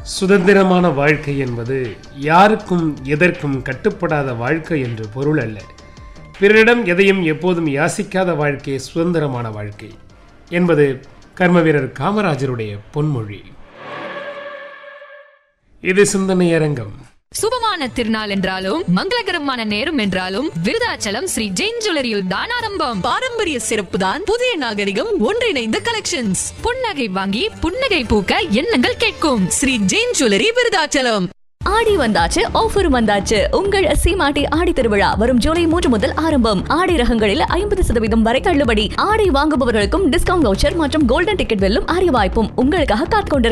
சுதந்திரமான வாழ்க்கை என்பது யாருக்கும் எதற்கும் கட்டுப்படாத வாழ்க்கை என்று பொருள் அல்ல பிறரிடம் எதையும் எப்போதும் யாசிக்காத வாழ்க்கை சுதந்திரமான வாழ்க்கை என்பது கர்ம வீரர் காமராஜருடைய பொன்மொழி இது சிந்தனை அரங்கம் சுபமான திருநாள் என்றாலும் மங்களகரமான நேரம் என்றாலும் விருதாச்சலம் ஸ்ரீ ஜெயின் ஜுவல்லரியில் தான் ஆரம்பம் பாரம்பரிய சிறப்பு தான் புதிய நாகரிகம் ஒன்றிணைந்த கலெக்ஷன்ஸ் புன்னகை வாங்கி புன்னகை பூக்க எண்ணங்கள் கேட்கும் ஸ்ரீ ஜெயின் ஜுவல்லரி விருதாச்சலம் ஆடி வந்தாச்சு ஆஃபரும் வந்தாச்சு உங்கள் சீமாட்டி ஆடி திருவிழா வரும் ஜூலை மூன்று முதல் ஆரம்பம் ஆடை ரகங்களில் ஐம்பது சதவீதம் வரை தள்ளுபடி ஆடை வாங்குபவர்களுக்கும் டிஸ்கவுண்ட் வவுச்சர் மற்றும் கோல்டன் டிக்கெட் வெல்லும் அரிய வாய்ப்பும் உங்களுக்காக காத்துக்கொண்டிருக்கிறது